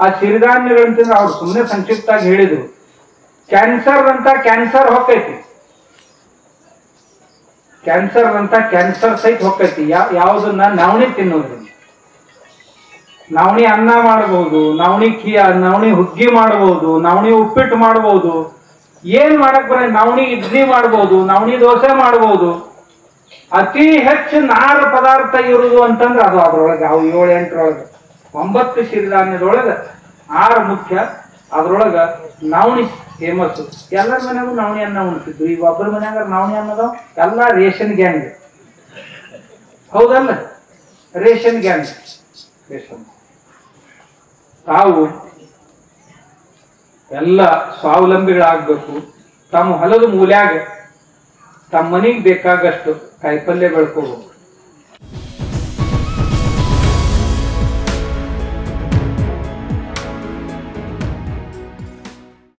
ಆ ಸಿರಿಧಾನ್ಯಗಳಂತಂದ್ರೆ ಅವ್ರು ಸುಮ್ಮನೆ ಸಂಕ್ಷಿಪ್ತಾಗಿ ಹೇಳಿದ್ರು ಕ್ಯಾನ್ಸರ್ ಅಂತ ಕ್ಯಾನ್ಸರ್ ಹೊಕ್ಕೈತಿ ಕ್ಯಾನ್ಸರ್ ಅಂತ ಕ್ಯಾನ್ಸರ್ ಸಹಿತ ಹೊಕ್ಕೈತಿ ಯಾ ಯಾವ್ದನ್ನ ನವಣಿ ತಿನ್ನೋದ್ರಿಂದ ನವಣಿ ಅನ್ನ ಮಾಡಬಹುದು ನವಣಿ ಕಿ ನವಣಿ ಹುಗ್ಗಿ ಮಾಡಬಹುದು ನವಣಿ ಉಪ್ಪಿಟ್ಟು ಮಾಡಬಹುದು ಏನ್ ಮಾಡಕ್ ಬರ ನವಣಿ ಇಡ್ಲಿ ಮಾಡಬಹುದು ನವಣಿ ದೋಸೆ ಮಾಡಬಹುದು ಅತಿ ಹೆಚ್ಚು ನಾರ ಪದಾರ್ಥ ಇರುವುದು ಅಂತಂದ್ರೆ ಅದು ಅದ್ರೊಳಗೆ ಅವು ಏಳು ಎಂಟರೊಳಗೆ ಒಂಬತ್ತು ಸಿರಿಧಾನ್ಯದೊಳಗೆ ಆರು ಮುಖ್ಯ ಅದ್ರೊಳಗ ನವಣಿ ಫೇಮಸ್ ಎಲ್ಲರ ಮನ್ಯಾಗೂ ನವಣಿ ಅನ್ನ ಉಣ್ತಿದ್ವು ಈಗ ಒಬ್ಬರ ಮನ್ಯಾಗ ನವಣಿ ಅನ್ನೋದು ಎಲ್ಲ ರೇಷನ್ ಗ್ಯಾಂಗ್ ಹೌದಲ್ಲ ರೇಷನ್ ಗ್ಯಾಂಗ್ ರೇಷನ್ ತಾವು ಎಲ್ಲ ಸ್ವಾವಲಂಬಿಗಳಾಗ್ಬೇಕು ತಮ್ಮ ಹೊಲದ ಮೂಲ್ಯಾಗ ತಮ್ಮ ಮನೆಗೆ ಬೇಕಾಗಷ್ಟು ಕಾಯಿಪಲ್ಯ ಬೆಳ್ಕೋಬೇಕು